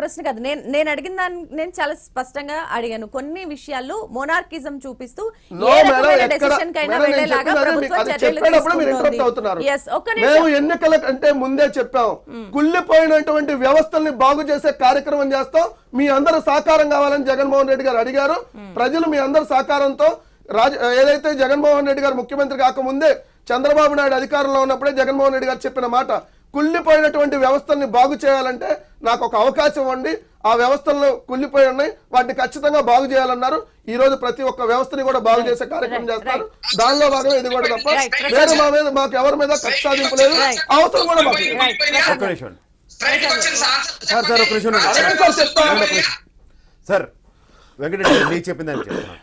ప్రశ్న కాదు నేను నేను అడిగిన దాన్ని నేను చాలా స్పష్టంగా అడిగాను కొన్ని విషయాల్లో మొనార్కిజం చూపిస్తూ నో ఏ మేడం రకమైన ఎక్కడ డెసిషన్ కైనా మేడం నేను వెళ్ళేలాగా చెప్పినది ప్రభుత్వం మీకు- అది చర్యలు చెప్పేటప్పుడు మీరు ఇంటరప్ట్ తీసుకుంటోంది అవుతున్నారు ఎస్ ఒక్క మేము నిమిషం ఎన్నికల కంటే ముందే చెప్పాం కుళ్ళిపోయినటువంటి వ్యవస్థల్ని బాగు చేసే కార్యక్రమం చేస్తాం మీ అందరూ సహకారం కావాలని జగన్మోహన్ రెడ్డి గారు అడిగారు ప్రజలు మీ అందరు సహకారంతో రాజ ఏదైతే జగన్మోహన్ రెడ్డి గారు ముఖ్యమంత్రి కాకముందే చంద్రబాబు నాయుడు అధికారంలో ఉన్నప్పుడే జగన్మోహన్ రెడ్డి గారు చెప్పిన మాట కుళ్ళిపోయినటువంటి వ్యవస్థల్ని బాగు చేయాలంటే నాకు ఒక అవకాశం ఇవ్వండి ఆ వ్యవస్థల్లో కుళ్ళిపోయి ఉన్నాయి వాటిని ఖచ్చితంగా బాగు చేయాలన్నారు ఈ రోజు ప్రతి ఒక్క వ్యవస్థని కూడా బాగు చేసే కార్యక్రమం చేస్తారు దానిలో భాగంగా ఇది కూడా తప్ప Right, right. వేరే మా మీద మాకు ఎవరి మీద కక్ష సాధింపు లేదు Right. అవసరం కూడా మాకు లేదు. రైట్ ఒక్క నిమిషం బయటకు వచ్చిన సార్ సార్ సార్ ఒక నిమిషం ఉండండి. అడగండి సార్ చెప్తాను. ఒక్క నిమిషం. సార్ వెంకటరెడ్డి గారు, నీకు చెప్పిందని చెప్తున్నాను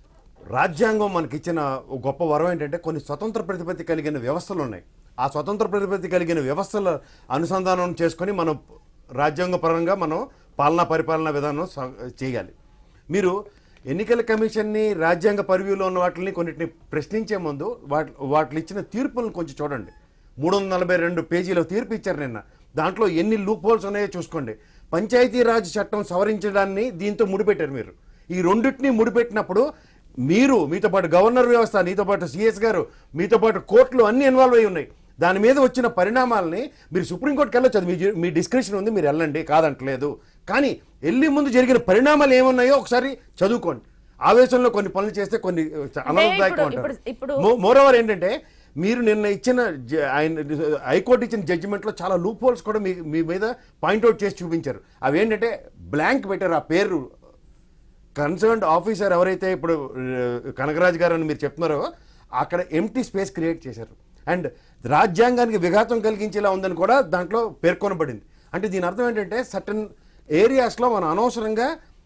రాజ్యాంగం మనకి ఇచ్చిన గొప్ప వరం ఏంటంటే కొన్ని స్వతంత్ర ప్రతిపత్తి కలిగిన వ్యవస్థలు ఉన్నాయి ఆ స్వతంత్ర ప్రతిపత్తి కలిగిన వ్యవస్థల అనుసంధానం చేసుకొని మనం రాజ్యాంగపరంగా మనం పాలనా పరిపాలనా విధానం స- చేయాలి మీరు ఎన్నికల కమిషన్ని రాజ్యాంగ పరివ్యూలో ఉన్న వాటిని కొన్నిటిని ప్రశ్నించే ముందు వాటి వాటిలో ఇచ్చిన తీర్పులను కొంచెం చూడండి మూడు వందల నలభై రెండు పేజీలో తీర్పు ఇచ్చారు నిన్న దాంట్లో ఎన్ని లూప్ హోల్స్ ఉన్నాయో చూసుకోండి పంచాయతీరాజ్ చట్టం సవరించడాన్ని దీంతో ముడిపెట్టారు మీరు ఈ రెండింటిని ముడిపెట్టినప్పుడు మీరు మీతో పాటు గవర్నర్ వ్యవస్థ మీతో పాటు సిఎస్ గారు మీతో పాటు కోర్టులు అన్ని ఇన్వాల్వ్ అయి ఉన్నాయి దాని మీద వచ్చిన పరిణామాలని మీరు సుప్రీంకోర్టుకి వెళ్ళొచ్చు అది మీ జి- మీ డిస్క్రిప్షన్ ఉంది మీరు వెళ్ళండి కాదంటలేదు కానీ వెళ్ళి ముందు జరిగిన పరిణామాలు ఏమున్నాయో ఒకసారి చదువుకోండి ఆవేశంలో కొన్ని పనులు చేస్తే కొన్ని అనర్థదాయకం ఇప్పుడు- ఇప్పుడు- అంటారు మోరోవర్ ఏంటంటే మీరు నిన్న ఇచ్చిన జ- ఆయన హైకోర్టు ఇచ్చిన జడ్జిమెంట్లో చాలా లూప్ హోల్స్ కూడా మీ మీ మీద పాయింట్అవుట్ చేసి చూపించారు అవి ఏంటంటే బ్లాంక్ పెట్టారు ఆ పేరు కన్సర్న్డ్ ఆఫీసర్ ఎవరైతే ఇప్పుడు ఆ, కనకరాజు గారు అని మీరు చెప్తున్నారో అక్కడ ఎంటీ స్పేస్ క్రియేట్ చేశారు అండ్ రాజ్యాంగానికి విఘాతం కలిగించేలా ఉందని కూడా దాంట్లో పేర్కొనబడింది అంటే దీని అర్థం ఏంటంటే సర్టన్ ఏరియాస్లో మనం అనవసరంగా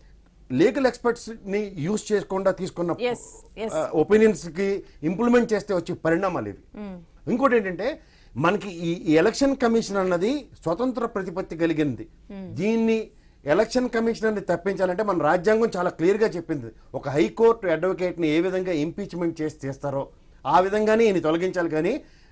లీగల్ ఎక్స్పర్ట్స్ని యూజ్ చేయకుండా తీసుకున్న Yes, yes. ఒపీనియన్స్కి ఇంప్లిమెంట్ చేస్తే వచ్చే పరిణామాలు ఇవి ఇంకోటి ఏంటంటే మనకి ఈ ఈ ఎలక్షన్ కమిషన్ అన్నది స్వతంత్ర ప్రతిపత్తి కలిగింది దీన్ని ఎలక్షన్ కమిషనర్ని తప్పించాలంటే మన రాజ్యాంగం చాలా క్లియర్గా చెప్పింది ఒక హైకోర్టు అడ్వకేట్ని ఏ విధంగా ఇంపీచ్మెంట్ చేసి చేస్తారో ఆ విధంగానే ఈయన తొలగించాలి కానీ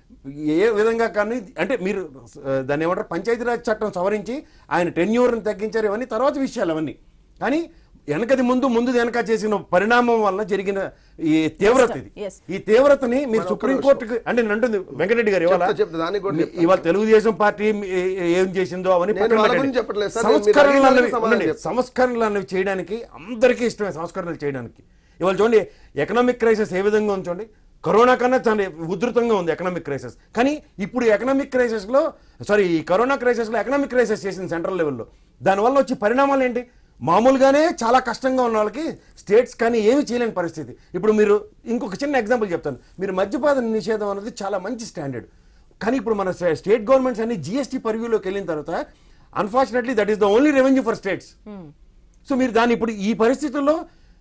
ఏ విధంగా కానీ అంటే మీరు ఆ, దాన్ని ఏమంటారు పంచాయతీరాజ్ చట్టం సవరించి ఆయన టెన్యూర్ని తగ్గించారు ఇవన్నీ తర్వాత విషయాలు అవన్నీ కానీ వెనకది ముందు ముందు వెనక చేసిన పరిణామం వల్ల జరిగిన ఈ తీవ్రత ఇది Yes. ఈ తీవ్రతని మీరు సుప్రీంకోర్టుకి అంటే నేను అంటుంది వెంకటరెడ్డి గారు ఇవాళ చెప్తా, చెప్తా, దానికి కూడా మీ- చెప్తా. ఇవాళ తెలుగుదేశం పార్టీ మీ- ఏ- ఏం చేసిందో అవన్నీ నేను పక్కన వాళ్ళ పెట్టండి. గురించి చెప్పట్లేదు సార్, నేను మీరు సంస్కరణలు అడిగిన అన్నవి దానికి సమాధానం ఉండండి. చెప్తాను. సంస్కరణలు అన్నవి చేయడానికి అందరికీ ఇష్టమే సంస్కరణలు చేయడానికి ఇవాళ చూడండి ఎకనామిక్ క్రైసిస్ ఏ విధంగా ఉంది చూడండి కరోనా కన్నా చాలా ఉధృతంగా ఉంది ఎకనామిక్ క్రైసిస్ కానీ ఇప్పుడు ఎకనామిక్ క్రైసిస్లో సారీ ఈ కరోనా క్రైసిస్లో ఎకనామిక్ క్రైసిస్ చేసింది సెంట్రల్ లెవెల్లో దానివల్ల వచ్చే పరిణామాలు ఏంటి మామూలుగానే చాలా కష్టంగా ఉన్న వాళ్ళకి స్టేట్స్ కానీ ఏమీ చేయలేని పరిస్థితి ఇప్పుడు మీరు ఇంకొక చిన్న ఎగ్జాంపుల్ చెప్తాను మీరు మద్యపాన నిషేధం అనేది చాలా మంచి స్టాండర్డ్ కానీ ఇప్పుడు మన స్టే- స్టేట్ గవర్నమెంట్స్ అన్ని జిఎస్టీ పరివ్యూలోకి వెళ్ళిన తర్వాత unfortunately that is the only revenue for states so మీరు దాన్ని ఇప్పుడు ఈ పరిస్థితుల్లో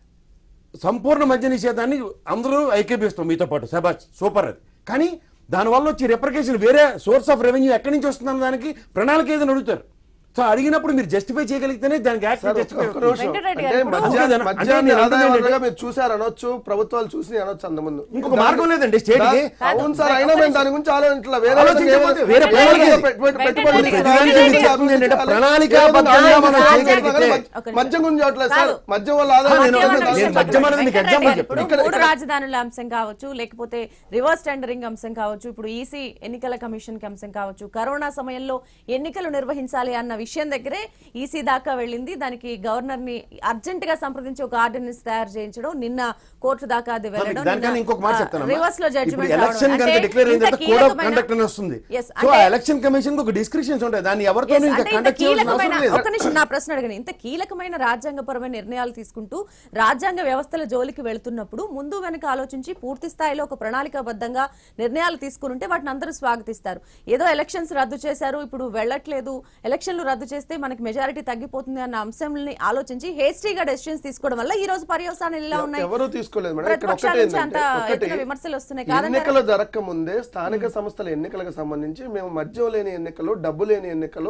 సంపూర్ణ మద్య నిషేధాన్ని అందరూ ఐక్యపిస్తాం మీతో పాటు శబాష్ సూపర్ అది కానీ దానివల్ల వచ్చే రిప్రకేషన్ వేరే సోర్స్ ఆఫ్ రెవెన్యూ ఎక్కడి నుంచి వస్తుందన్న దానికి ప్రణాళిక ఏదైనా అడుగుతారు సో అడిగినప్పుడు మీరు జస్టిఫై చేయగలిగితేనే దానికి యాక్షన్ సార్, జస్టిఫై ఒక్క నిమిషం. వెంకటరెడ్డి అంటే గారు ఇప్పుడు- మద్యాన్ని- అంటే మద్యాన్ని నేను ఆదాయ అంటుంది వనరుగా మీరు చూసారు అనొచ్చు ప్రభుత్వాలు చూసి అనొచ్చు అంతకుముందు ఇంకొక మార్గం లేదండి స్టేట్ కి దా- అవును సార్ అయినా మేము దాని గురించి ఆలోచించట్లా వేరే ఆలోచించకపోతే విధంగా వేరే ఏదో ప్రణాళిక ఏదో పెట్టు- పెట్టు- పెట్టుబడులు వెంకటరెడ్డి తీసుకురావాలి, గారు ఏదో వెంకటరెడ్డి అభివృద్ధి గారు చేయాలి. ప్రణాళికాబద్ధంగా ఏదో మనం ఆలోచించాలి. చేయగలిగితే- మద్య- మద్యం గురించి చెప్పట్లేదు సార్ కాదు. మద్యం వల్ల ఆదాయం నేను- వస్తుంది. నేను దాని- మద్యం అనేది మీకు వెంకటరెడ్డి example గారు ఇప్పుడు చెప్తాను. మూడు రాజధానుల అంశం కావచ్చు లేకపోతే రివర్స్ టెండరింగ్ అంశం కావచ్చు ఇప్పుడు ఈసీ ఎన్నికల కమిషన్ కి అంశం కావచ్చు కరోనా సమయంలో ఎన్నికలు నిర్వహించాలి అన్న విషయం దగ్గరే ఈసీ దాకా వెళ్ళింది దానికి గవర్నర్ ని అర్జెంట్ గా సంప్రదించి ఒక ఆర్డినెన్స్ తయారు చేయించడం నిన్న కోర్టు దాకా అది వెళ్ళడం దానికన్నా ఇంకొక మాట చెప్తాను రివర్స్ లో ఇప్పుడు జడ్జిమెంట్ ఎలక్షన్ కనుక డిక్లేర్ అయిన తర్వాత కోడ్ ఆఫ్ కండక్ట్ అని వస్తుంది సో ఆ ఎలక్షన్ కమిషన్ ఒక డిస్క్రిప్షన్స్ ఉంటాయి దాన్ని ఎవరితో Yes, ఇంకా అంటే ఇంత కండక్ట్ చేయాల్సిన కీలకమైన అవసరం లేదు ఒక నిమిషం నా ప్రశ్న అడగండి ఇంత కీలకమైన రాజ్యాంగపరమైన నిర్ణయాలు తీసుకుంటూ రాజ్యాంగ వ్యవస్థల జోలికి వెళ్తున్నప్పుడు ముందు వెనక ఆలోచించి పూర్తి స్థాయిలో ఒక ప్రణాళికాబద్ధంగా నిర్ణయాలు తీసుకుని ఉంటే వాటిని అందరూ స్వాగతిస్తారు ఏదో ఎలక్షన్స్ రద్దు చేశారు ఇప్పుడు వెళ్ళట్లేదు ఎలక్షన్లు రద్దు చేస్తే మనకి మెజారిటీ తగ్గిపోతుంది అన్న అంశాలని ఆలోచించి హేస్టీగా డెసిషన్స్ తీసుకోవడం వల్ల ఈ రోజు పర్యవసానాలు ఇలా ఉన్నాయి ఎవరూ తీసుకోలేదు మేడం ఇక్కడ ప్రతిపక్షాల ఒకటి నుంచి అంత ఏంటంటే ఎత్తున ఒకటి విమర్శలు వస్తున్నాయి కాదంటారా? ఎన్నికలు జరగక ముందే స్థానిక సంస్థల ఎన్నికలకు సంబంధించి మేము మద్యం లేని ఎన్నికలు డబ్బు లేని ఎన్నికలు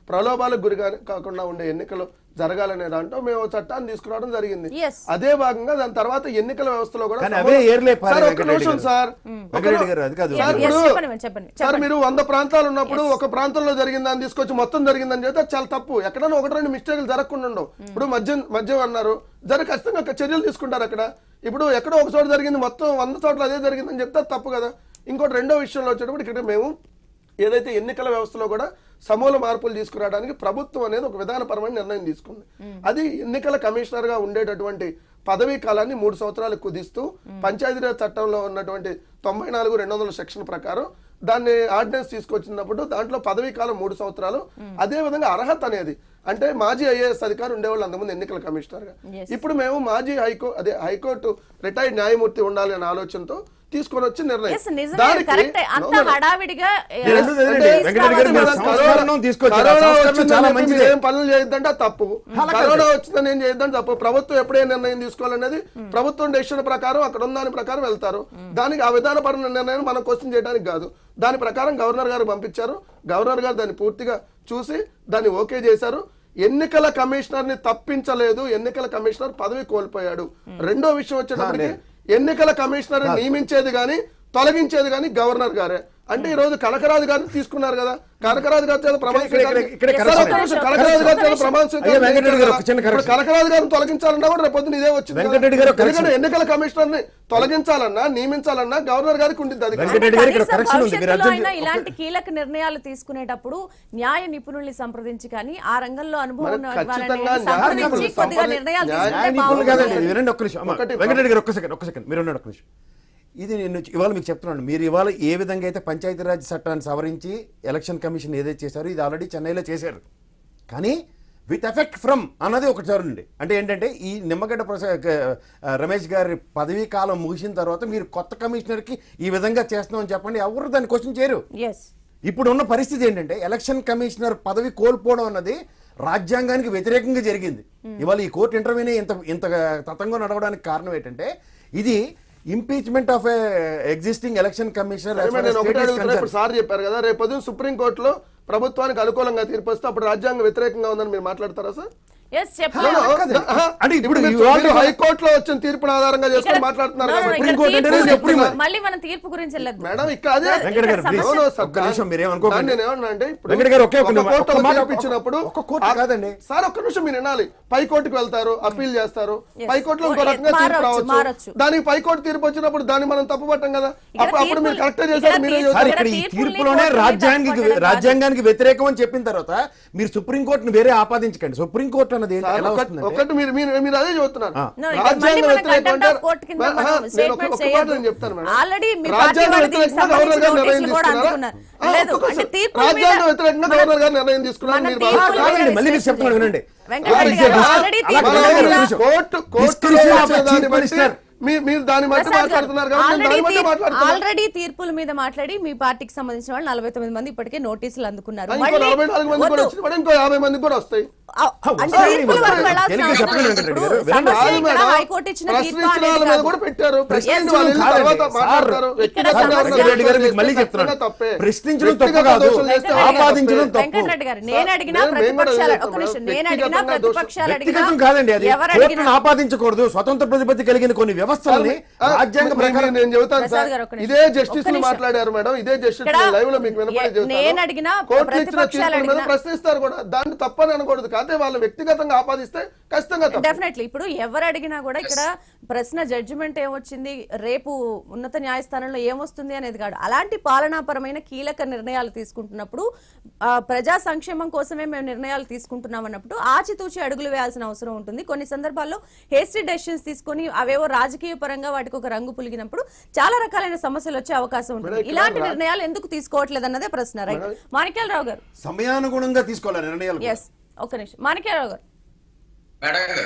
ప్రలోభాలకు గురి కా- కాకుండా ఉండే ఎన్నికలు జరగాలనే దాంట్లో మేము ఓ చట్టాన్ని తీసుకురావడం జరిగింది Yes. అదే భాగంగా దాని తర్వాత ఎన్నికల వ్యవస్థలో కూడా కానీ సమూల- అవే ఏర్లే పారే సార్, ఒక్క వెంకటరెడ్డి నిమిషం గారు. సార్ వెంకటరెడ్డి గారు అది కాదు సార్, Yes, ఇప్పుడు- చెప్పండి మేడం, చెప్పండి సార్ చెప్పండి మీరు వంద ప్రాంతాలు ఉన్నప్పుడు ఒక ప్రాంతంలో జరిగిందని తీసుకొచ్చి మొత్తం జరిగిందని చెప్తే అది చాలా తప్పు ఎక్కడైనా ఒకటి రెండు మిస్టేక్లు జరగకుండా ఉండవు ఇప్పుడు మద్యం మద్యం అన్నారు జర ఖచ్చితంగా ఒక చర్యలు తీసుకుంటారు అక్కడ ఇప్పుడు ఎక్కడో ఒక చోట జరిగింది మొత్తం వంద చోట్ల అదే జరిగిందని చెప్తే అది తప్పు కదా ఇంకోటి రెండో విషయంలో వచ్చేటప్పుడు ఇక్కడ మేము ఏదైతే ఎన్నికల వ్యవస్థలో కూడా సమూల మార్పులు తీసుకురావడానికి ప్రభుత్వం అనేది ఒక విధానపరమైన నిర్ణయం తీసుకుంది అది ఎన్నికల కమిషనర్ గా ఉండేటటువంటి పదవీ కాలాన్ని మూడు సంవత్సరాలకు కుదిస్తూ పంచాయతీరాజ్ చట్టంలో ఉన్నటువంటి తొంభై నాలుగు రెండు వందల సెక్షన్ ప్రకారం దాన్ని ఆర్డినెన్స్ తీసుకొచ్చినప్పుడు దాంట్లో పదవీ కాలం మూడు సంవత్సరాలు అదే విధంగా అర్హత అనేది అంటే మాజీ ఐఏఎస్ అధికారి ఉండేవాళ్ళు అంతకుముందు ఎన్నికల కమిషనర్ గా Yes. ఇప్పుడు మేము మాజీ హైకో అదే హైకోర్టు రిటైర్డ్ న్యాయమూర్తి ఉండాలి అనే ఆలోచనతో తీసుకొని వచ్చి Yes, నిర్ణయం నిజమే కరెక్ట్ అంత No, madam. హడావిడిగా ఏ, ఈ రెండు వదిలేండి. తీసుకురావాల్సిన వెంకటరెడ్డి గారు మీరు అవసరం సంస్కరణను తీసుకొచ్చారు. ఆ కరోనా సంస్కరణ వచ్చిందని చాలా చెప్పి మంచిదే. మీరు ఏం పనులు చేయొద్దంటే అది తప్పు కరోనా వచ్చిందని ఏం చేయొద్దని తప్పు ప్రభుత్వం ఎప్పుడే నిర్ణయం తీసుకోవాలనేది ప్రభుత్వం డెసిషన్ ప్రకారం అక్కడ ఉన్న దాని ప్రకారం వెళ్తారు దానికి ఆ విధానపరమైన నిర్ణయం మనం క్వశ్చన్ చేయడానికి కాదు దాని ప్రకారం గవర్నర్ గారు పంపించారు గవర్నర్ గారు దాన్ని పూర్తిగా చూసి దాన్ని ఓకే చేశారు ఎన్నికల కమిషనర్ ని తప్పించలేదు ఎన్నికల కమిషనర్ పదవి కోల్పోయాడు రెండో విషయం వచ్చేటప్పటికి ఎన్నికల కమిషనర్ నియమించేది గాని తొలగించేది గాని గవర్నర్ గారే అంటే ఈ రోజు కనకరాజు గారిని తీసుకున్నారు కదా కనకరాజు గారి చేత ప్రమాణ ఇక్కడ- ఇక్కడ- స్వీకారం- ఇక్కడ సార్, correction. ఒక్క నిమిషం, కనకరాజు గారి చేత ప్రమాణ స్వీకారం అయ్యా, వెంకటరెడ్డి గారు, చేయించారు ఒక చిన్న కదా. ఇప్పుడు correction. కనకరాజు గారిని తొలగించాలన్నా కూడా రేపు పొద్దున ఇదే వచ్చింది కదా. వెంకటరెడ్డి గారు ఒక ఎందుకంటే correction. ఎన్నికల కమిషనర్ ని తొలగించాలన్నా నియమించాలన్నా గవర్నర్ గారికి ఉంటుంది అది వెంకటరెడ్డి గారు ఇక్కడ కనీసం correction ఉంది. మీరు భవిష్యత్తులో అర్థం అయినా చే- ఇలాంటి కీలక నిర్ణయాలు తీసుకునేటప్పుడు న్యాయ నిపుణుల్ని సంప్రదించి కానీ ఆ రంగంలో అనుభవం మరి ఉన్న వాళ్ళని ఖచ్చితంగా న్యాయ సంప్రదించి నిపుణులు కొద్దిగా సంప్రది- నిర్ణయాలు న్యాయ తీసుకుంటే న్యాయ నిపుణులు బాగుంటుంది. కాదండి ఇది వినండి ఒక్క నిమిషం అమ్మ, ఒకటి వెంకటరెడ్డి గారు ఒక్క సెకండ్ ఒక్క సెకండ్ మీరు ఉండండి ఒక్క నిమిషం ఇది నేను ఇవాళ మీకు చెప్తున్నాను మీరు ఇవాళ ఏ విధంగా అయితే పంచాయతీరాజ్ చట్టాన్ని సవరించి ఎలక్షన్ కమిషన్ ఏదైతే చేశారో ఇది ఆల్రెడీ చెన్నైలో చేశారు కానీ విత్ ఎఫెక్ట్ ఫ్రమ్ అన్నది ఒకటి చూడండి అంటే ఏంటంటే ఈ నిమ్మగడ్డ ప్రసాద్ ఆ, రమేష్ గారి పదవీ కాలం ముగిసిన తర్వాత మీరు కొత్త కమిషనర్కి ఈ విధంగా చేస్తున్నామని చెప్పండి ఎవరు దాన్ని క్వశ్చన్ చేయరు Yes. ఇప్పుడు ఉన్న పరిస్థితి ఏంటంటే ఎలక్షన్ కమిషనర్ పదవి కోల్పోవడం అన్నది రాజ్యాంగానికి వ్యతిరేకంగా జరిగింది ఇవాళ ఈ కోర్టు ఇంటర్వ్యూని ఇంత ఇంత తతంగా నడవడానికి కారణం ఏంటంటే ఇది impeachment of existing election commissioner సరే మేడం, నేను ఒకటే అడుగుతున్నా ఇప్పుడు సార్ చెప్పారు కదా రేపు పొద్దున్న సుప్రీం కోర్టులో ప్రభుత్వానికి అనుకూలంగా తీర్పు వస్తే అప్పుడు రాజ్యాంగం వ్యతిరేకంగా ఉందని మీరు మాట్లాడతారా సార్ Yes, చెప్పు. No, no, కాదు. ఆహా. అంటే ఇప్పుడు ఇప్పుడు you already- మీరు హైకోర్టులో వచ్చిన తీర్పును ఆధారంగా చేసుకొని ఇక్కడ- మాట్లాడుతున్నారు No, no, కదా. ఇక్కడ సుప్రీం కోర్టు తీర్పు అంటే గురించి- సుప్రీం మళ్ళీ మనం తీర్పు గురించి వెళ్ళొద్దు మేడం ఇక్కడ అదే వెంకట గారు, సమస్య- please. No, no, sir. ఒక్క నిమిషం మీరేమనుకోకండి. దాన్ని నేను ఏమన్నా అంటే ఇప్పుడు వెంకట గారు, ఒకే ఒక ఒక నిమిషం. కోర్టు ఒక్క ఒక మాట, తీర్పు ఇచ్చినప్పుడు ఒక్క కోర్టు ఆ- కాదండి. సార్ ఒక్క నిమిషం మీరు వినాలి పై కోర్టుకు వెళ్తారు అప్పీల్ చేస్తారు Yes. పై కోర్టులో ఇంకో ఓ, రకంగా తీర్పు మారొచ్చు, రావచ్చు మారొచ్చు. దానికి పై కోర్టు తీర్పు వచ్చినప్పుడు దాన్ని మనం తప్పు పట్టం కదా ఇక్కడ అప్పుడు అప్పుడు మీరు తీర్పులు- కరెక్ట్ ఇక్కడ చేశారు మీరే తీర్పులు- సార్ చెబుతారు. ఇక్కడ ఈ తీర్పుల్ని తీర్పులోనే కోర్టుని రాజ్యాంగానికి తప్పట్టడం కాదు. రాజ్యాంగానికి వ్యతిరేకం అని చెప్పిన తర్వాత మీరు సుప్రీం కోర్టును వేరే ఆపాదించకండి సుప్రీం కోర్టు అన్నది ఏంటి? సార్, ఎలా ఒకటి- వస్తుందంటే ఒకటి మీరు మీరు మీరు అదే చెబుతున్నారు ఆ. No, ఇక్కడ మళ్ళీ రాజ్యాంగ మనం వ్యతిరేకం contempt అంటే of court కింద ఆహా, మనం నేను ఒక- statement ఒక మాట చేయొద్దు. నేను చెప్తాను మేడం Already మీ పార్టీ రాజ్యాంగ వాళ్ళు వ్యతిరేకంగా దీనికి గవర్నర్ గారు సంబంధించి నిర్ణయం నోటీసులు కూడా తీసుకున్నారా? అందుకున్నారు. ఆ, లేదు, ఒక్కొక్క అంటే సార్. తీర్పుల మీద- రాజ్యాంగ వ్యతిరేకంగా మనం- గవర్నర్ గారు నిర్ణయం తీసుకున్నారు మనం మీరు తీర్పుల భావిస్తున్నారు. మీద కాదండి, మళ్ళీ మీకు discussion చెప్తున్నాను వినండి. వెంకటరెడ్డి అలా గారు అలా already అలా తీర్పుల కాదు, మీద- నిమిషం. కోర్టు కోర్టులో Discretion of వచ్చే the దాన్ని chief బట్టి minister. మీ- మీరు దాన్ని బట్టి ప్రసాద్ గారు, మాట్లాడుతున్నారు కాబట్టి నేను already దాన్ని బట్టి తీర్పు- మాట్లాడుతున్నాను ఆల్రెడీ తీర్పుల మీద మాట్లాడి మీ పార్టీకి సంబంధించిన వాళ్ళు నలభై తొమ్మిది మంది ఇప్పటికే నోటీసులు అందుకున్నారు ఇంకో మళ్ళీ నలభై నాలుగు మంది కూడా వద్దు. వచ్చిన కూడా ఇంకో యాభై మంది కూడా వస్తాయి ఆ, అంటే వస్తాయి, తీర్పుల వరకు వస్తాయి. వెళ్ళాల్సిన తెలియక అవసరం చెప్పండి లేదు. వెంకటరెడ్డి ఇప్పుడు గారు. వినండి. సమస్య కాదు ఇక్కడ మేడం. హైకోర్టు ఇచ్చిన తీర్పు ప్రశ్నించిన అనేది వాళ్ళ మీద కాదు. కూడా పెట్టారు ప్రశ్నించిన Yes, వాళ్ళు వెళ్ళిన కాదండి. తర్వాత సార్, మాట్లాడతారు ఇక్కడ వ్యక్తిగతంగా సమస్య- ఎవరైనా వెంకటరెడ్డి గారు మీకు చేస్తే మళ్ళీ ఖచ్చితంగా చెప్తున్నాను. తప్పే ప్రశ్నించడం తప్పు వ్యక్తిగత కాదు. దోషాలు చేస్తే వెంకటరెడ్డి గారు, ఆపాదించడం తప్పు. వెంకటరెడ్డి గారు నేను సార్, అడిగినా నేను- నేను కూడా ప్రతిపక్షాలు చెప్తాను ఒక నిమిషం మేడం. నేను అడిగినా వ్యక్తిగతంగా దోషం- ప్రతిపక్షాలు అడిగినా వ్యక్తిగతం కాదండి అది ఎవరు కోర్టును అడిగినా ఆపాదించకూడదు స్వతంత్ర ప్రతిపత్తి కలిగిన కొన్ని వ్యవస్థల్ని ఆ, రాజ్యాంగ మీ- ప్రకారం మీ- నేను చెబుతాను ప్రసాద్ సార్ గారు, ఒక్క నిమిషం. ఇదే జస్టిస్ ఒక్క నిమిషం. మాట్లాడారు మేడం ఇదే జస్టిస్ ఇక్కడ లైవ్ లో మీకు వినపడే ఏ- చెబుతాను. నేను అడిగినా కోర్టులు ఇచ్చిన ప్రతిపక్షాలు తీర్పుల మీద అడిగినా- ప్రశ్నిస్తారు కూడా దాన్ని తప్పని అనకూడదు కాకపోతే వాళ్ళు వ్యక్తిగతంగా ఆపాదిస్తే ఖచ్చితంగా తప్పు డెఫినెట్లీ ఇప్పుడు ఎవరు అడిగినా కూడా ఇక్కడ ప్రశ్న జడ్జిమెంట్ ఏమొచ్చింది రేపు ఉన్నత న్యాయస్థానంలో ఏమొస్తుంది అనేది కాదు అలాంటి పాలనాపరమైన కీలక నిర్ణయాలు తీసుకుంటున్నప్పుడు ఆ, ప్రజా సంక్షేమం కోసమే మేము నిర్ణయాలు తీసుకుంటున్నాం అన్నప్పుడు ఆచితూచి అడుగులు వేయాల్సిన అవసరం ఉంటుంది కొన్ని సందర్భాల్లో హేస్టీ డెసిషన్స్ తీసుకొని అవేవో రాజకీయ పరంగా వాటికి ఒక రంగు పులిగినప్పుడు చాలా రకాలైన సమస్యలు వచ్చే అవకాశం ఉంటుంది మేడం, ఇక్కడ ఇలాంటి రా- నిర్ణయాలు ఎందుకు తీసుకోవట్లేదు అన్నదే ప్రశ్న రైట్ మాణిక్యాలరావు గారు సమయానుగుణంగా తీసుకోవాలి నిర్ణయాలు కూడా. ఎస్ ఒక్క నిమిషం మాణిక్యాలరావు గారు మేడం గారు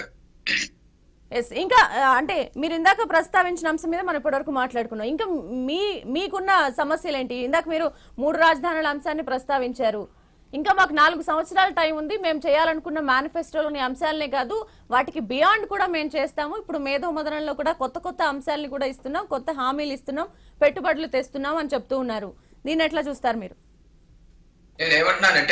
ఎస్ ఇంకా ఆ, అంటే మీరు ఇందాక ప్రస్తావించిన అంశం మీద మనం ఇప్పటివరకు మాట్లాడుకున్నాం ఇంకా మీ మీకున్న సమస్యలు ఏంటి ఇందాక మీరు మూడు రాజధానుల అంశాన్ని ప్రస్తావించారు ఇంకా మాకు నాలుగు సంవత్సరాల టైం ఉంది మేము చేయాలనుకున్న మేనిఫెస్టోలోని అంశాలనే కాదు వాటికి బియాండ్ కూడా మేము చేస్తాము ఇప్పుడు మేధో మదనంలో కూడా కొత్త కొత్త అంశాలని కూడా ఇస్తున్నాం కొత్త హామీలు ఇస్తున్నాం పెట్టుబడులు తెస్తున్నాం అని చెప్తూ ఉన్నారు దీన్ని ఎట్లా చూస్తారు మీరు నేను ఏమంటున్నానంటే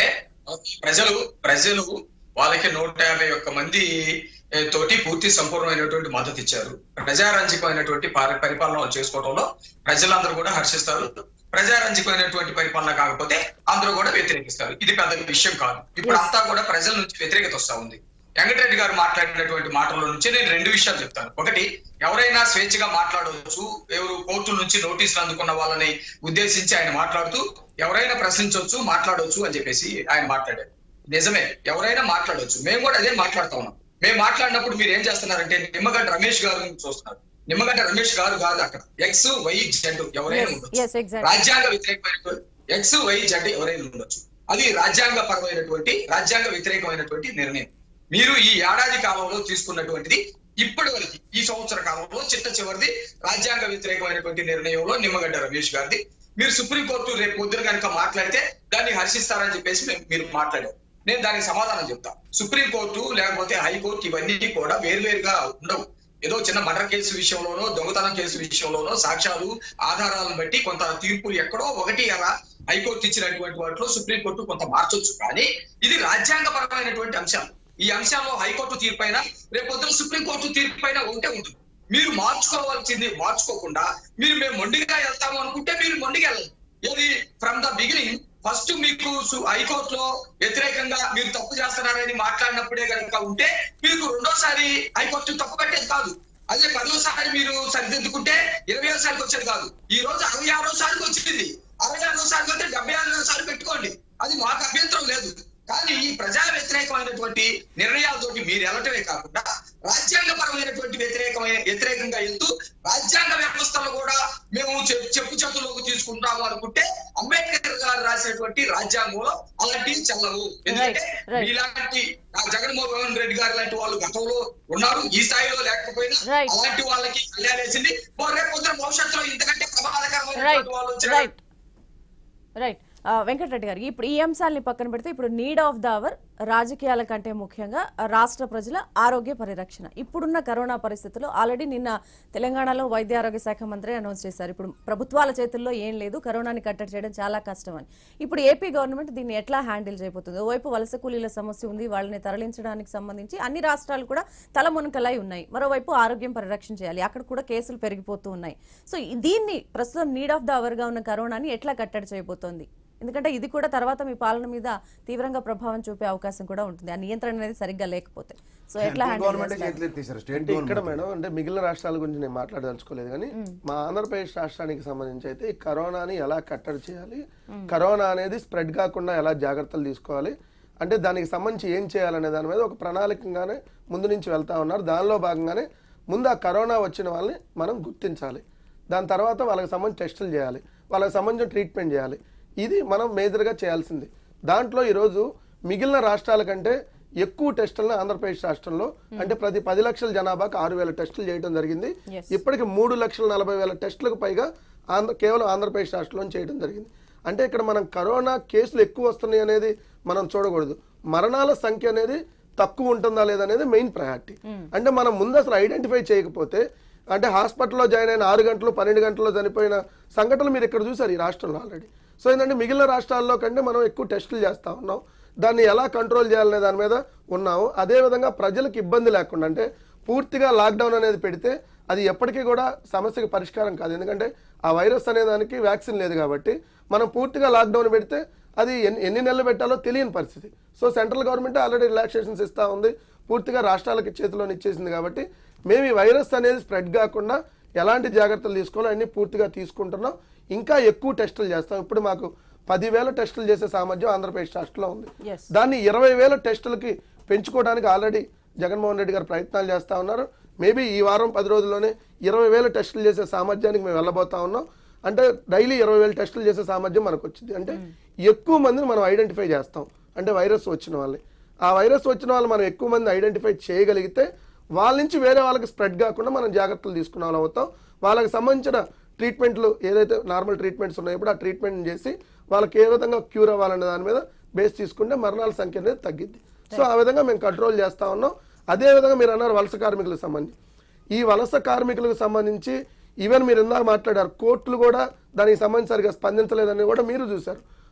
ప్రజలు ప్రజలు వాళ్ళకి నూట యాభై ఒక్క మంది ఏ, తోటి పూర్తి సంపూర్ణమైనటువంటి మద్దతు ఇచ్చారు ప్రజారంజకమైనటువంటి పారి- పరిపాలన వాళ్ళు చేసుకోవడంలో ప్రజలందరూ కూడా హర్షిస్తారు ప్రజారంజకమైనటువంటి పరిపాలన కాకపోతే అందరూ కూడా వ్యతిరేకిస్తారు ఇది పెద్ద విషయం కాదు ఇప్పుడు అంతా కూడా ప్రజల నుంచి వ్యతిరేకత వస్తా ఉంది వెంకటరెడ్డి గారు మాట్లాడినటువంటి మాటల నుంచి నేను రెండు విషయాలు చెప్తాను ఒకటి ఎవరైనా స్వేచ్ఛగా మాట్లాడవచ్చు ఎవరు కోర్టుల నుంచి నోటీసులు అందుకున్న వాళ్ళని ఉద్దేశించి ఆయన మాట్లాడుతూ ఎవరైనా ప్రశ్నించవచ్చు మాట్లాడవచ్చు అని చెప్పేసి ఆయన మాట్లాడారు నిజమే ఎవరైనా మాట్లాడవచ్చు మేము కూడా అదే మాట్లాడుతా ఉన్నాం మేము మాట్లాడినప్పుడు మీరు ఏం చేస్తున్నారంటే నిమ్మగడ్డ రమేష్ గారు చూస్తున్నారు నిమ్మగడ్డ రమేష్ గారు కాదు అక్కడ ఎక్స్ వై జెడ్ ఎవరైనా Yes, ఉండొచ్చు yes, exactly. రాజ్యాంగ వ్యతిరేకమైనటువంటి ఎక్స్ వై జెడ్ ఎవరైనా ఉండొచ్చు అది రాజ్యాంగ పరమైనటువంటి రాజ్యాంగ వ్యతిరేకమైనటువంటి నిర్ణయం మీరు ఈ ఏడాది కాలంలో తీసుకున్నటువంటిది ఇప్పటి వరకు ఈ సంవత్సర కాలంలో చిట్ట చివరిది రాజ్యాంగ వ్యతిరేకమైనటువంటి నిర్ణయంలో నిమ్మగడ్డ రమేష్ గారిది మీరు సుప్రీంకోర్టు రేపు పొద్దున కనుక మాట్లాడితే దాన్ని హర్షిస్తారని చెప్పేసి మేము- మీరు మాట్లాడారు నేను దానికి సమాధానం చెప్తా సుప్రీంకోర్టు లేకపోతే హైకోర్టు ఇవన్నీ కూడా వేరువేరుగా ఉండవు ఏదో చిన్న మర్డర్ కేసు విషయంలోనో దొంగతనం కేసు విషయంలోనో సాక్ష్యాలు ఆధారాలను బట్టి కొంత తీర్పులు ఎక్కడో ఒకటి అలా హైకోర్టు ఇచ్చినటువంటి వాటిలో సుప్రీంకోర్టు కొంత మార్చొచ్చు కానీ ఇది రాజ్యాంగపరమైనటువంటి అంశాలు ఈ అంశాల్లో హైకోర్టు తీర్పు అయినా రేపొద్దున సుప్రీంకోర్టు తీర్పు అయినా ఒకటే ఉంటుంది మీరు మార్చుకోవాల్సింది మార్చుకోకుండా మీరు మేము మొండిగా వెళ్తాము అనుకుంటే మీరు మొండిగా వెళ్ళాలి ఏది ఫ్రమ్ ద బిగినింగ్ ఫస్ట్ మీకు సు- హైకోర్టులో వ్యతిరేకంగా మీరు తప్పు చేస్తున్నారని మాట్లాడినప్పుడే కనుక ఉంటే మీకు రెండోసారి హైకోర్టు తప్పు కట్టేది కాదు అదే పదోసారి మీరు సరిదిద్దుకుంటే ఇరవై సారికి వచ్చేది కాదు ఈ రోజు అరవై ఆరో సారికి వచ్చింది అరవై ఆరో సారికి వస్తే డెబ్బై ఆరో సారి పెట్టుకోండి అది మాకు అభ్యంతరం లేదు కానీ ఈ ప్రజా వ్యతిరేకమైనటువంటి నిర్ణయాలతోటి మీరు వెళ్ళటమే కాకుండా రాజ్యాంగపరమైనటువంటి వ్యతిరేకమైన వ్యతిరేకంగా వెళ్తూ రాజ్యాంగ వ్యవస్థను కూడా మేము చె- చెప్పు చేతుల్లోకి తీసుకుంటాము అనుకుంటే అంబేద్కర్ గారు రాసినటువంటి రాజ్యాంగంలో అలాంటివి చెల్లవు ఎందుకంటే Right, right. ఇలాంటి జగన్మోహన్ రెడ్డి గారు లాంటి వాళ్ళు గతంలో ఉన్నారు ఈ స్థాయిలో లేకపోయినా Right. అలాంటి వాళ్ళకి కళ్యాణేసింది రేపు పొద్దున భవిష్యత్తులో ఇంతకంటే రైట్ ప్రమాదకరమైనటువంటి వాళ్ళు వచ్చిన రైట్ రైట్ ఆ, వెంకటరెడ్డి గారు ఇప్పుడు ఈ అంశాలని పక్కన పెడితే ఇప్పుడు నీడ్ ఆఫ్ ద అవర్ రాజకీయాల కంటే ముఖ్యంగా రాష్ట్ర ప్రజల ఆరోగ్య పరిరక్షణ ఇప్పుడున్న కరోనా పరిస్థితుల్లో ఆల్రెడీ నిన్న తెలంగాణలో వైద్య ఆరోగ్య శాఖ మంత్రి అనౌన్స్ చేశారు ఇప్పుడు ప్రభుత్వాల చేతుల్లో ఏం లేదు కరోనాని కట్టడి చేయడం చాలా కష్టం అని ఇప్పుడు ఏపీ గవర్నమెంట్ దీన్ని ఎట్లా హ్యాండిల్ చేయబోతుంది ఓవైపు వలస కూలీల సమస్య ఉంది వాళ్ళని తరలించడానికి సంబంధించి అన్ని రాష్ట్రాలు కూడా తలమునకలై ఉన్నాయి మరోవైపు ఆరోగ్యం పరిరక్షణ చేయాలి అక్కడ కూడా కేసులు పెరిగిపోతూ ఉన్నాయి సో ఈ- దీన్ని ప్రస్తుతం నీడ్ ఆఫ్ ద అవర్ గా ఉన్న కరోనాని ఎట్లా కట్టడి చేయబోతోంది ఎందుకంటే ఇది కూడా తర్వాత మీ పాలన మీద తీవ్రంగా ప్రభావం చూపే అవకాశం కూడా ఉంటుంది ఆ నియంత్రణ అనేది సరిగ్గా లేకపోతే సో ఎట్లా హ్యాండిల్ గవర్నమెంట్ చేస్తారు? చేతులు ఎత్తేసారు స్టేట్ అంటే ఇక్కడ గవర్నమెంట్ మేడం అంటే మిగిలిన రాష్ట్రాల గురించి నేను మాట్లాడదలుచుకోలేదు కానీ మా ఆంధ్రప్రదేశ్ రాష్ట్రానికి సంబంధించి అయితే ఈ కరోనాని ఎలా కట్టడి చేయాలి కరోనా అనేది స్ప్రెడ్ కాకుండా ఎలా జాగ్రత్తలు తీసుకోవాలి అంటే దానికి సంబంధించి ఏం చేయాలనే దాని మీద ఒక ప్రణాళికంగానే ముందు నుంచి వెళ్తా ఉన్నారు దానిలో భాగంగానే ముందు ఆ కరోనా వచ్చిన వాళ్ళని మనం గుర్తించాలి దాని తర్వాత వాళ్ళకి సంబంధించి టెస్టులు చేయాలి వాళ్ళకి సంబంధించిన ట్రీట్మెంట్ చేయాలి ఇది మనం మేజర్గా చేయాల్సింది దాంట్లో ఈరోజు మిగిలిన రాష్ట్రాల కంటే ఎక్కువ టెస్టులను ఆంధ్రప్రదేశ్ రాష్ట్రంలో అంటే ప్రతి పది లక్షల జనాభాకు ఆరు వేల టెస్టులు చేయడం జరిగింది Yes. ఇప్పటికి మూడు లక్షల నలభై వేల టెస్టులకు పైగా ఆంధ్ర కేవలం ఆంధ్రప్రదేశ్ రాష్ట్రంలో చేయడం జరిగింది అంటే ఇక్కడ మనం కరోనా కేసులు ఎక్కువ వస్తున్నాయి అనేది మనం చూడకూడదు మరణాల సంఖ్య అనేది తక్కువ ఉంటుందా లేదనేది మెయిన్ ప్రయారిటీ అంటే మనం ముందు అసలు ఐడెంటిఫై చేయకపోతే అంటే హాస్పిటల్లో జాయిన్ అయిన ఆరు గంటలు పన్నెండు గంటల్లో చనిపోయిన సంఘటనలు మీరు ఇక్కడ చూసారు ఈ రాష్ట్రంలో ఆల్రెడీ సో ఏంటంటే మిగిలిన రాష్ట్రాల్లో కంటే మనం ఎక్కువ టెస్టులు చేస్తా ఉన్నాం దాన్ని ఎలా కంట్రోల్ చేయాలనే దాని మీద ఉన్నాము అదేవిధంగా ప్రజలకు ఇబ్బంది లేకుండా అంటే పూర్తిగా లాక్డౌన్ అనేది పెడితే అది ఎప్పటికీ కూడా సమస్యకి పరిష్కారం కాదు ఎందుకంటే ఆ వైరస్ అనే దానికి వ్యాక్సిన్ లేదు కాబట్టి మనం పూర్తిగా లాక్డౌన్ పెడితే అది ఎన్ని ఎన్ని నెలలు పెట్టాలో తెలియని పరిస్థితి so central government already relaxations ఇస్తూ ఉంది పూర్తిగా రాష్ట్రాలకి చేతిలోని ఇచ్చేసింది కాబట్టి మేము ఈ వైరస్ అనేది స్ప్రెడ్ కాకుండా ఎలాంటి జాగ్రత్తలు తీసుకోవాలో అన్ని పూర్తిగా తీసుకుంటున్నాం ఇంకా ఎక్కువ టెస్టులు చేస్తాం ఇప్పుడు మాకు పదివేల టెస్టులు చేసే సామర్థ్యం ఆంధ్రప్రదేశ్ రాష్ట్రంలో ఉంది Yes. దాన్ని ఇరవై వేల టెస్టులకి పెంచుకోవడానికి ఆల్రెడీ జగన్మోహన్ రెడ్డి గారు ప్రయత్నాలు చేస్తూ ఉన్నారు మేబీ ఈ వారం పది రోజుల్లోనే ఇరవై వేల టెస్టులు చేసే సామర్థ్యానికి మేము వెళ్ళబోతా ఉన్నాం అంటే డైలీ ఇరవై వేల టెస్టులు చేసే సామర్థ్యం మనకు వచ్చింది అంటే ఎక్కువ మందిని మనం ఐడెంటిఫై చేస్తాం అంటే వైరస్ వచ్చిన వాళ్ళని ఆ వైరస్ వచ్చిన వాళ్ళు మనం ఎక్కువ మంది ఐడెంటిఫై చేయగలిగితే వాళ్ళ నుంచి వేరే వాళ్ళకి స్ప్రెడ్ కాకుండా మనం జాగ్రత్తలు తీసుకున్న వాళ్ళం అవుతాం వాళ్ళకి సంబంధించిన ట్రీట్మెంట్లు ఏదైతే నార్మల్ ట్రీట్మెంట్స్ ఉన్నాయో ఇప్పుడు ఆ ట్రీట్మెంట్ చేసి వాళ్ళకి ఏ విధంగా క్యూర్ అవ్వాలనే దాని మీద బేస్ తీసుకుంటే మరణాల సంఖ్య అనేది తగ్గిద్ది సో ఆ విధంగా మేము కంట్రోల్ చేస్తా ఉన్నాం అదే విధంగా మీరు అన్నారు వలస కార్మికులకు సంబంధించి ఈ వలస కార్మికులకు సంబంధించి ఈవెన్ మీరు ఇందాక మాట్లాడారు కోర్టులు కూడా దానికి సంబంధించి సరిగా స్పందించలేదని కూడా మీరు చూశారు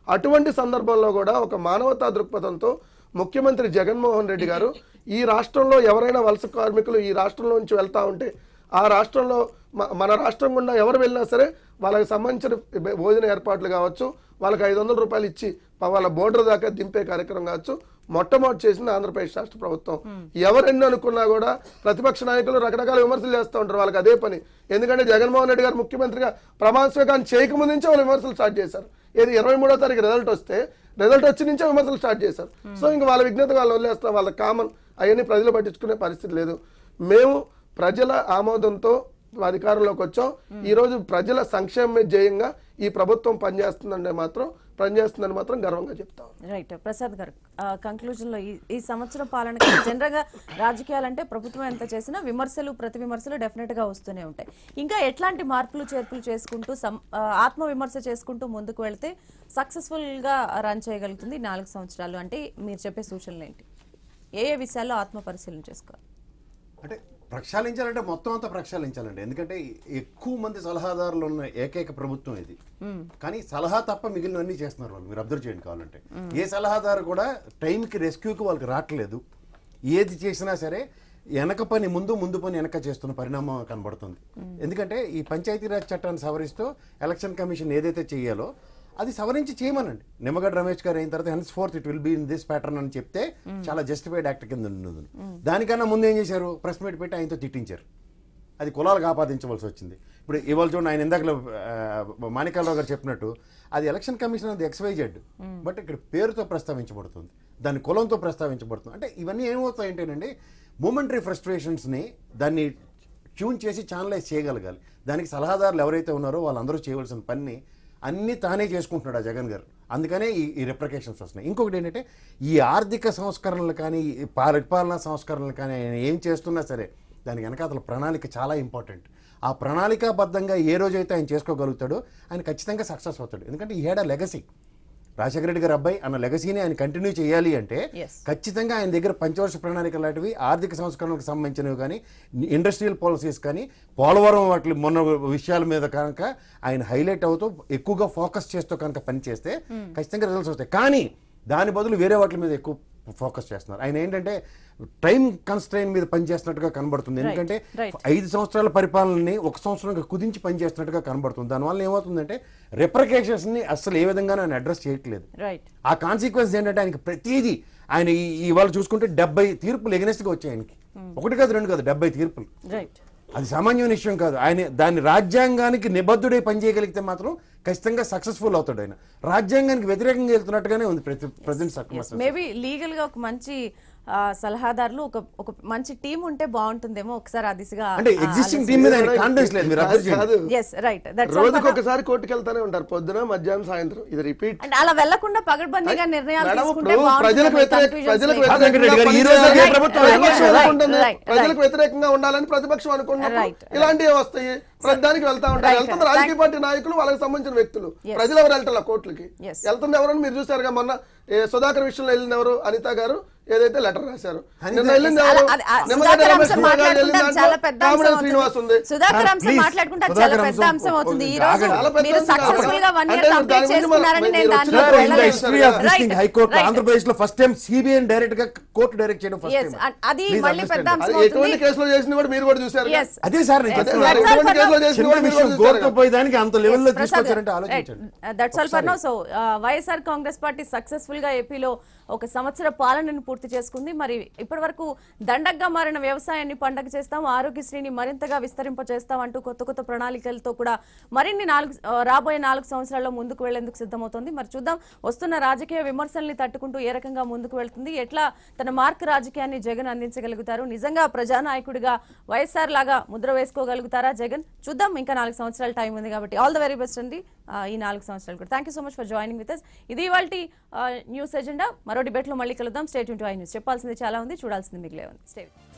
అటువంటి సందర్భంలో కూడా ఒక మానవతా దృక్పథంతో ముఖ్యమంత్రి జగన్మోహన్ రెడ్డి గారు ఈ రాష్ట్రంలో ఎవరైనా వలస కార్మికులు ఈ రాష్ట్రంలో నుంచి వెళ్తా ఉంటే ఆ రాష్ట్రంలో మ- మన రాష్ట్రం గుండా ఎవరు వెళ్ళినా సరే వాళ్ళకి సంబంధించిన భ- భోజన ఏర్పాట్లు కావచ్చు వాళ్ళకి ఐదు వందల రూపాయలు ఇచ్చి ప- వాళ్ళ బోర్డర్ దాకా దింపే కార్యక్రమం కావచ్చు మొట్టమొదటి చేసింది ఆంధ్రప్రదేశ్ రాష్ట్ర ప్రభుత్వం ఎవరెన్ని అనుకున్నా కూడా ప్రతిపక్ష నాయకులు రకరకాల విమర్శలు చేస్తూ ఉంటారు వాళ్ళకి అదే పని ఎందుకంటే జగన్మోహన్ రెడ్డి గారు ముఖ్యమంత్రిగా ప్రమాణ స్వీకారం చేయకముందు నుంచే వాళ్ళు విమర్శలు స్టార్ట్ చేశారు ఏది ఇరవై మూడో తారీఖు రిజల్ట్ వస్తే రిజల్ట్ వచ్చి నుంచే విమర్శలు స్టార్ట్ చేశారు సో ఇంకా వాళ్ళ విజ్ఞత వాళ్ళు వదిలేస్తాం వాళ్ళ కామన్ అవన్నీ ప్రజలు పట్టించుకునే పరిస్థితి లేదు మేము ప్రజల ఆమోదంతో అధికారంలోకి వచ్చాం ఈ రోజు ప్రజల సంక్షేమమే ధ్యేయంగా ఈ ప్రభుత్వం పనిచేస్తుందంటే మాత్రం పనిచేస్తుందని మాత్రం గర్వంగా చెప్తాం రైట్ ప్రసాద్ గారు కంక్లూజన్ లో ఈ ఈ సంవత్సరం పాలనకి జనరల్ గా రాజకీయాలంటే ప్రభుత్వం ఎంత చేసినా విమర్శలు ప్రతి విమర్శలు డెఫినెట్ గా వస్తూనే ఉంటాయి ఇంకా ఎట్లాంటి మార్పులు చేర్పులు చేసుకుంటూ సం- ఆ, ఆత్మ విమర్శ చేసుకుంటూ ముందుకు వెళ్తే సక్సెస్ఫుల్ గా రన్ చేయగలుగుతుంది ఈ నాలుగు సంవత్సరాలు అంటే మీరు చెప్పే సూచనలు ఏంటి ఏ ఏ విషయాల్లో ఆత్మ పరిశీలన చేసుకోవాలి అంటే ప్రక్షాళించాలంటే మొత్తం అంతా ప్రక్షాళించాలండి ఎందుకంటే ఎక్కువ మంది సలహాదారులు ఉన్న ఏకైక ప్రభుత్వం ఇది కానీ సలహా తప్ప మిగిలినవన్నీ చేస్తున్నారు వాళ్ళు మీరు అబ్జర్వ్ చేయండి కావాలంటే ఏ సలహాదారు కూడా టైంకి రెస్క్యూకి వాళ్ళకి రావట్లేదు ఏది చేసినా సరే వెనక పని ముందు ముందు పని వెనక చేస్తున్న పరిణామం కనబడుతుంది ఎందుకంటే ఈ పంచాయతీరాజ్ చట్టాన్ని సవరిస్తూ ఎలక్షన్ కమిషన్ ఏదైతే చేయాలో అది సవరించి చేయమనండి నిమ్మగడ్డ రమేష్ గారు అయిన తర్వాత henceforth it will be in this pattern అని చెప్తే చాలా జస్టిఫైడ్ యాక్ట్ కింద ఉన్నది దానికన్నా ముందు ఏం చేశారు ప్రెస్ మీట్ పెట్టి ఆయనతో తిట్టించారు అది కులాలకు ఆపాదించవలసి వచ్చింది ఇప్పుడు ఇవాళ చూడండి ఆయన ఇందాక మాణికాలరావు గారు చెప్పినట్టు అది ఎలక్షన్ కమిషన్ అది ఎక్స్వైజెడ్ బట్ ఇక్కడ పేరుతో ప్రస్తావించబడుతుంది దాని కులంతో ప్రస్తావించబడుతుంది అంటే ఇవన్నీ ఏమవుతాయంటేనండి మూమెంటరీ ఫ్రస్ట్రేషన్స్ని దాన్ని ట్యూన్ చేసి ఛానలైజ్ చేయగలగాలి దానికి సలహాదారులు ఎవరైతే ఉన్నారో వాళ్ళందరూ చేయవలసిన పని అన్నీ తానే చేసుకుంటున్నాడు ఆ జగన్ గారు అందుకనే ఈ ఈ రిప్రకేషన్స్ వస్తున్నాయి ఇంకొకటి ఏంటంటే ఈ ఆర్థిక సంస్కరణలు కానీ ఈ పరిపాలనా సంస్కరణలు కానీ ఆయన ఏం చేస్తున్నా సరే దానికి వెనకాతల ప్రణాళిక చాలా ఇంపార్టెంట్ ఆ ప్రణాళికాబద్ధంగా ఏ రోజైతే ఆయన చేసుకోగలుగుతాడో ఆయన ఖచ్చితంగా సక్సెస్ అవుతాడు ఎందుకంటే ఈ ఏడా లెగసీ రాజశేఖర రెడ్డి గారు అబ్బాయి అన్న లెగసీని ఆయన కంటిన్యూ చేయాలి అంటే Yes. ఖచ్చితంగా ఆయన దగ్గర పంచవర్ష ప్రణాళిక లాంటివి ఆర్థిక సంస్కరణలకు సంబంధించినవి కానీ ఇండస్ట్రియల్ పాలసీస్ కానీ పోలవరం వాటి మొన్న విషయాల మీద కనుక ఆయన హైలైట్ అవుతూ ఎక్కువగా ఫోకస్ చేస్తూ కనుక పనిచేస్తే ఖచ్చితంగా రిజల్ట్స్ వస్తాయి కానీ దాని బదులు వేరే వాటి మీద ఎక్కువ ఫోకస్ చేస్తున్నారు ఆయన ఏంటంటే టైం కన్స్ట్రైన్ మీద పనిచేస్తున్నట్టుగా కనబడుతుంది ఎందుకంటే right. ఐదు సంవత్సరాల పరిపాలనని ఒక సంవత్సరంగా కుదించి పనిచేస్తున్నట్టుగా కనబడుతుంది దానివల్ల ఏమవుతుందంటే repercussions ని అసలు ఏ విధంగా ఆయన అడ్రస్ చేయట్లేదు రైట్ ఆ కాన్సిక్వెన్స్ ఏంటంటే ఆయనకి ప్రతిదీ ఆయన ఈ- ఇవాళ చూసుకుంటే డెబ్బై తీర్పులు ఎగనెస్ట్గా వచ్చాయి ఆయనకి ఒకటి కాదు రెండు కాదు డెబ్బై తీర్పులు రైట్ అది సామాన్యమైన విషయం కాదు ఆయన దాన్ని రాజ్యాంగానికి నిబద్ధుడై పనిచేయగలిగితే మాత్రం ఖచ్చితంగా సక్సెస్ఫుల్ అవుతాడు ఆయన రాజ్యాంగానికి వ్యతిరేకంగా వెళ్తున్నట్టుగానే ఉంది ప్రతి ప్రజెంట్ సర్కమస్టెన్స్ మేబీ లీగల్ గా ఒక మంచి ఆ, సలహాదారులు ఒక ఒక మంచి టీం ఉంటే బాగుంటుందేమో ఒకసారి ఆ దిశగా అంటే ఎగ్జిస్టింగ్ టీం మీద ఆయన కాన్ఫిడెన్స్ లేదు మీరు అబ్జర్వ్ చేయండి కాదు ఎస్ రైట్ దట్స్ రోజుకి ఒకసారి కోర్టుకి వెళ్తానే ఉంటారు పొద్దున మధ్యాహ్నం సాయంత్రం ఇది రిపీట్ అంటే అలా వెళ్లకుండా పగడ్బందీగా నిర్ణయాలు మేడం తీసుకుంటే ఇప్పుడు ప్రజలకు వ్యతిరేక బాగుంటుంది ప్రజలకు కాదు వెంకటరెడ్డి గారు, ఈ వ్యతిరేకంగా రోజు అదే పనిచేయాలి. ప్రభుత్వం ప్రతిపక్షం ఎలక్షన్ అనుకుంటుంది. రైట్, రైట్, ప్రజలకు వ్యతిరేకంగా ఉండాలని ప్రతిపక్షం అనుకున్నప్పుడు రైట్, రైట్. ఇలాంటివి వస్తాయి ప్రతిదానికి వెళ్తా ఉంటారు రైట్, వెళ్తుంది రైట్. రాజకీయ పార్టీ నాయకులు వాళ్ళకి సంబంధించిన వ్యక్తులు Yes. ప్రజలు ఎవరు వెళ్తారు కోర్టులకి Yes. వెళ్తుంది ఎవరని మీరు చూసారుగా మొన్న ఏ సుధాకర్ విషయంలో వెళ్ళింది ఎవరు అనిత గారు ఏదైతే లెటర్ రాశారు అనిత- నిన్న వెళ్ళింది అలా- ఎవరు అది- ఆ నిమ్మగడ్డ సుధాకర్ రమేష్ అంశం కుమార్ గారు మాట్లాడుకుంటే వెళ్ళిన అది చాలా దాంట్లో పెద్ద కామినేని అంశం శ్రీనివాస్ అవుతుంది. ఉంది సుధాకర్ సార్, అంశం ప్లీజ్, మాట్లాడుకుంటే అది సుధాకర్ చాలా పెద్ద అంశం అంశం అవుతుంది ఈ ఒక- రోజు చాలా పెద్ద మీరు అంశం కాదు. సక్సెస్ఫుల్ గా వన్ అంటే ఇయర్ దాని కంప్లీట్ గురించి చేసుకున్నారని మనం- నేను మీరు దాంట్లో వచ్చిన in the history of this thing high court Right. Andhra Pradesh లో ఫస్ట్ టైం సిబిఐ డైరెక్ట్ గా కోర్టు డైరెక్ట్ చేయడం ఫస్ట్ Yes, టైం అది మళ్ళీ పెద్ద అంశం అది అవుతుంది ఎటువంటి కేసులో చేసింది కూడా మీరు కూడా చూసారు Yes. అదే సార్ నేను Yes, చెప్తున్నా. that's all ఎటువంటి for కేసులో now. చేసింది చిన్న కూడా మీరు విషయం కూడా చూసారు గోర్తో పోయేదానికి అంత లెవెల్లో ప్రసాద్ తీసుకొచ్చారంటే ఆలోచించండి that's all for no so YSR Congress party successful గా ఏపీలో ఒక సంవత్సర పాలనను పూర్తి చేసుకుంది మరి ఇప్పటి వరకు దండగ్గా మారిన వ్యవసాయాన్ని పండగ చేస్తాం ఆరోగ్యశ్రీని మరింతగా విస్తరింప చేస్తాం అంటూ కొత్త కొత్త ప్రణాళికలతో కూడా మరిన్ని నాలుగు ఆ, రాబోయే నాలుగు సంవత్సరాల్లో ముందుకు వెళ్లేందుకు సిద్ధమవుతోంది మరి చూద్దాం వస్తున్న రాజకీయ విమర్శల్ని తట్టుకుంటూ ఏ రకంగా ముందుకు వెళ్తుంది ఎట్లా తన మార్క్ రాజకీయాన్ని జగన్ అందించగలుగుతారు నిజంగా ప్రజానాయకుడిగా వైఎస్ఆర్ లాగా ముద్ర వేసుకోగలుగుతారా జగన్ చూద్దాం ఇంకా నాలుగు సంవత్సరాల టైం ఉంది కాబట్టి ఆల్ ద వెరీ బెస్ట్ అండి ఆ, ఈ నాలుగు సంవత్సరాలు కూడా thank you so much for joining with us ఇది ఇవాళ న్యూస్ ఎజెండా మరో డిబేట్లో మళ్ళీ కలుద్దాం స్టేట్ టు ఐ న్యూస్ చెప్పాల్సింది చాలా ఉంది చూడాల్సింది మిగిలే ఉంది స్టే